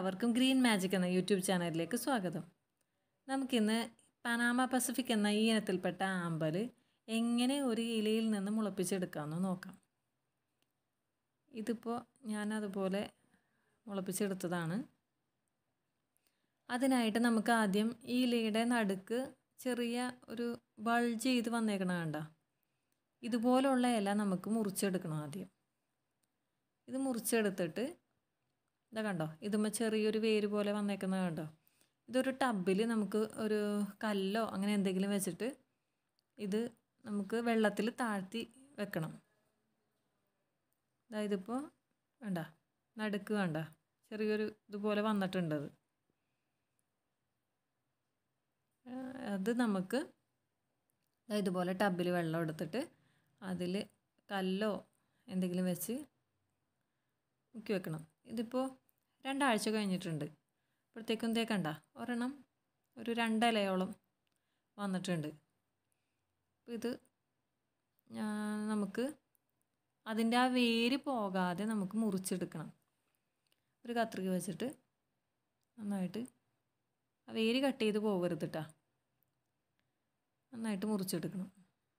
എല്ലാവർക്കും green magic എന്ന YouTube ചാനലിലേക്ക് സ്വാഗതം നമുക്കിന്ന് പനാമ പസഫിക് എന്ന ഈ ഇനത്തിൽപ്പെട്ട ആമ്പൽ എങ്ങനെ ഒരു ഇലയിൽ നിന്ന് മുളപ്പിച്ചെടുക്കാമെന്ന് നോക്കാം ഇതിപ്പോൾ ഞാൻ അതുപോലെ മുളപ്പിച്ചെടുത്തതാണ് അതിനായിട്ട് നമുക്ക് ആദ്യം ഈ ഇലയുടെ നടുക്ക് ചെറിയ ഒരു ബൾജ് ചെയ്ത് വന്നേക്കണ കണ്ട ഇതുപോലുള്ള ഇല നമുക്ക് മുറിച്ചെടുക്കണം ആദ്യം ഇത് മുറിച്ചെടുത്തിട്ട് ഇതാ കണ്ടോ ഇതുമ്പോൾ ചെറിയൊരു വേര് പോലെ വന്നേക്കുന്നത് കണ്ടോ ഇതൊരു ടബിൽ നമുക്ക് ഒരു കല്ലോ അങ്ങനെ എന്തെങ്കിലും വെച്ചിട്ട് ഇത് നമുക്ക് വെള്ളത്തിൽ താഴ്ത്തി വെക്കണം അതായത് ഇപ്പോൾ വേണ്ട നടുക്ക് വേണ്ട ചെറിയൊരു ഇതുപോലെ വന്നിട്ടുണ്ടത് അത് നമുക്ക് ഇതുപോലെ ടബിൽ വെള്ളം എടുത്തിട്ട് അതിൽ കല്ലോ എന്തെങ്കിലും വെച്ച് മുക്കി വെക്കണം ഇതിപ്പോൾ രണ്ടാഴ്ച കഴിഞ്ഞിട്ടുണ്ട് അപ്പോഴത്തേക്കും തേക്കണ്ട ഒരെണ്ണം ഒരു രണ്ടിലയോളം വന്നിട്ടുണ്ട് അപ്പോൾ ഇത് നമുക്ക് അതിൻ്റെ ആ വേര് പോകാതെ നമുക്ക് മുറിച്ചെടുക്കണം ഒരു കത്രിക വെച്ചിട്ട് നന്നായിട്ട് ആ വേര് കട്ട് ചെയ്ത് പോകരുത് കേട്ടോ നന്നായിട്ട് മുറിച്ചെടുക്കണം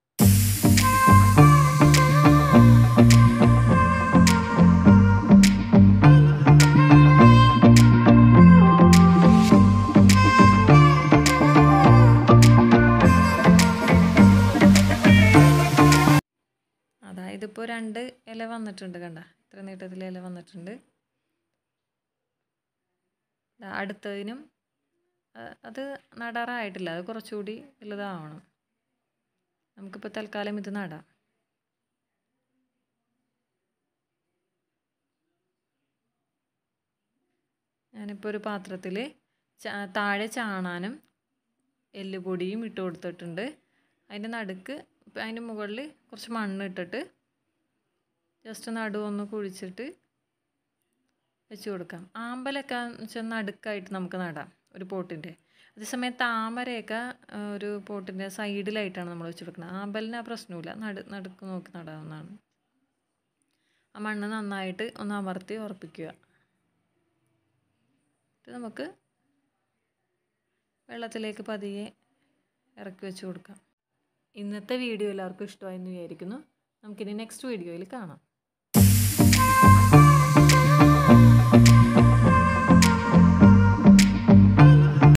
അതായത് ഇപ്പോൾ രണ്ട് ഇല വന്നിട്ടുണ്ട് കണ്ട ഇത്ര നീട്ടത്തിൽ ഇല വന്നിട്ടുണ്ട് അടുത്തതിനും അത് നടാറായിട്ടില്ല അത് കുറച്ചുകൂടി വലുതാവണം നമുക്കിപ്പോൾ തൽക്കാലം ഇത് നടാം ഞാനിപ്പോൾ ഒരു പാത്രത്തിൽ താഴെ ചാണാനും എല്ലുപൊടിയും ഇട്ട് കൊടുത്തിട്ടുണ്ട് അതിൻ്റെ നടുക്ക് അതിൻ്റെ മുകളിൽ കുറച്ച് മണ്ണ് ഇട്ടിട്ട് ജസ്റ്റ് നടുവൊന്ന് കുഴിച്ചിട്ട് വെച്ച് കൊടുക്കാം ആമ്പലൊക്കെ വെച്ചാൽ നടുക്കായിട്ട് നമുക്ക് നടാം ഒരു പോട്ടിൻ്റെ അതേസമയം താമരയൊക്കെ ഒരു പോട്ടിൻ്റെ സൈഡിലായിട്ടാണ് നമ്മൾ വെച്ച് കൊടുക്കുന്നത് ആമ്പലിന് ആ പ്രശ്നമില്ല നടു നടുക്ക് നോക്കി നടാവുന്നതാണ് ആ മണ്ണ് നന്നായിട്ട് ഒന്ന് അമർത്തി ഉറപ്പിക്കുക ഇത് നമുക്ക് വെള്ളത്തിലേക്ക് പതിയെ ഇറക്കി വെച്ച് കൊടുക്കാം ഇന്നത്തെ വീഡിയോ എല്ലാവർക്കും ഇഷ്ടമായെന്ന് വിചാരിക്കുന്നു നമുക്കിനി നെക്സ്റ്റ് വീഡിയോയിൽ കാണാം